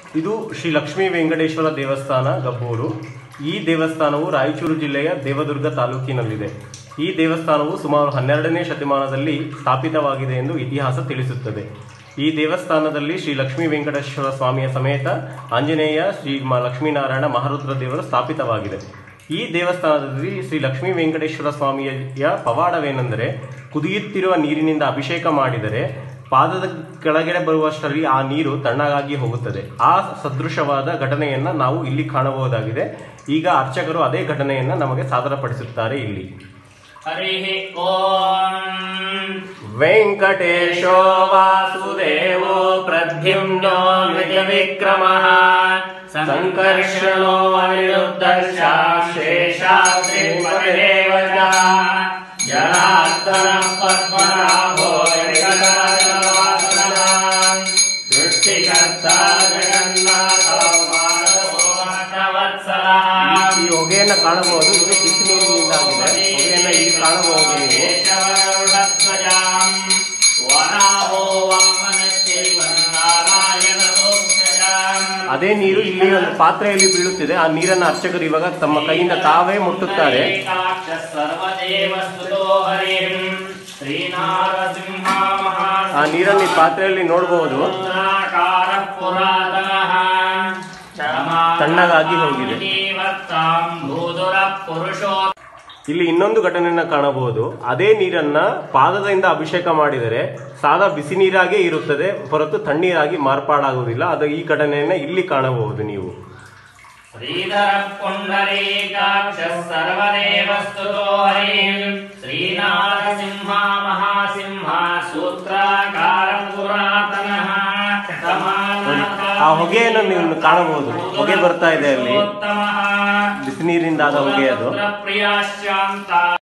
ಇದು ಶ್ರೀ ಲಕ್ಷ್ಮೀ ವೆಂಕಟೇಶ್ವರ ದೇವಸ್ಥಾನ ಗಬ್ಬೂರು ಈ ದೇವಸ್ಥಾನವು ರಾಯಚೂರು ಜಿಲ್ಲೆಯ ದೇವದುರ್ಗ ತಾಲೂಕಿನಲ್ಲಿದೆ ಈ ದೇವಸ್ಥಾನವು ಸುಮಾರು ಹನ್ನೆರಡನೇ ಶತಮಾನದಲ್ಲಿ ಸ್ಥಾಪಿತವಾಗಿದೆ ಎಂದು ಇತಿಹಾಸ ತಿಳಿಸುತ್ತದೆ ಈ ದೇವಸ್ಥಾನದಲ್ಲಿ ಶ್ರೀ ಲಕ್ಷ್ಮೀ ವೆಂಕಟೇಶ್ವರ ಸ್ವಾಮಿಯ ಸಮೇತ ಆಂಜನೇಯ ಶ್ರೀ ಮ- ಲಕ್ಷ್ಮೀನಾರಾಯಣ ಮಹಾರುದ್ರ ದೇವರು ಸ್ಥಾಪಿತವಾಗಿದೆ ಈ ದೇವಸ್ಥಾನದಲ್ಲಿ ಶ್ರೀ ಲಕ್ಷ್ಮೀ ವೆಂಕಟೇಶ್ವರ ಸ್ವಾಮಿಯ ಪವಾಡವೇನೆಂದರೆ ಕುದಿಯುತ್ತಿರುವ ನೀರಿನಿಂದ ಅಭಿಷೇಕ ಮಾಡಿದರೆ ಪಾದದ ಕೆಳಗಡೆ ಬರುವಷ್ಟರಲ್ಲಿ ಆ ನೀರು ತಣ್ಣಗಾಗಿ ಹೋಗುತ್ತದೆ ಆ ಸದೃಶವಾದ ಘಟನೆಯನ್ನ ನಾವು ಇಲ್ಲಿ ಕಾಣಬಹುದಾಗಿದೆ ಈಗ ಅರ್ಚಕರು ಅದೇ ಘಟನೆಯನ್ನ ನಮಗೆ ಸಾದರಪಡಿಸುತ್ತಾರೆ ಇಲ್ಲಿ हरिः ॐ ವೆಂಕಟೇಶೋ ವಾಸುದೇವೋ ಪ್ರದ್ಯುಮ್ನೋ ವಿಕ್ರಮಃ ಸಂಕರ್ಷಣೋ ಅನಿರುದ್ಧಶ್ಚ ಶೇಷಾದ್ರಿಪತಿರೇವ ಚ. जनार्दन पद्मनाभो वेङ्कटरमणवासनः सृष्टिकर्ता जगन्नाथो मानवो भक्तवत्सलः ಈ ಹೊಗೆಯನ್ನ ಕಾಣಬಹುದು ಇದು ಬಿಸಿ ನೀರಿನಿಂದ ಆಗಿದೆ ಹೊಗೆಯನ್ನ ಇಲ್ಲಿ ಕಾಣಬಹುದು ನೀವು केशवरुणध्वजाम् वराहो वामनश्चैव नारायणसोऽक्षजाम् ಅದೇ ನೀರು ಇಲ್ಲಿ ಒಂದು ಪಾತ್ರೆಯಲ್ಲಿ ಬೀಳುತ್ತಿದೆ ಆ ನೀರನ್ನ ಅರ್ಚಕರು ಇವಾಗ ತಮ್ಮ ಕೈಯಿಂದ ತಾವೇ ಮುಟ್ಟುತ್ತಾರೆ ಆ ನೀರನ್ನು ಈ ಪಾತ್ರೆಯಲ್ಲಿ ನೋಡಬಹುದು ತಣ್ಣಗಾಗಿ ಹೋಗಿದೆ. ಪುರುಷೋ ಇಲ್ಲಿ ಇನ್ನೊಂದು ಘಟನೆಯನ್ನ ಕಾಣಬಹುದು ಅದೇ ನೀರನ್ನ ಪಾದದಿಂದ ಅಭಿಷೇಕ ಮಾಡಿದರೆ ಸಾದಾ ಬಿಸಿ ನೀರಾಗೇ ಇರುತ್ತದೆ ಹೊರತು ತಣ್ಣೀರಾಗಿ ಮಾರ್ಪಾಡಾಗುವುದಿಲ್ಲ ಅದು ಈ ಘಟನೆಯನ್ನ ಇಲ್ಲಿ ಕಾಣಬಹುದು ನೀವು श्रीधर पुण्डरीकाक्ष सर्वदेव स्तुतो हरिम् श्रीनारसिंह महासिंह सूत्राकार पुरातनः ಆ ಹೊಗೆಯನ್ನು ನೀವು ಕಾಣಬಹುದು ಹೊಗೆ ಬರ್ತಾ ಇದೆ ಅಲ್ಲಿ ಬಿಸಿ ನೀರಿಂದ ಆದ ಹೊಗೆ ಅದು ಪ್ರಿಯಾಶ್ಚಾಂತ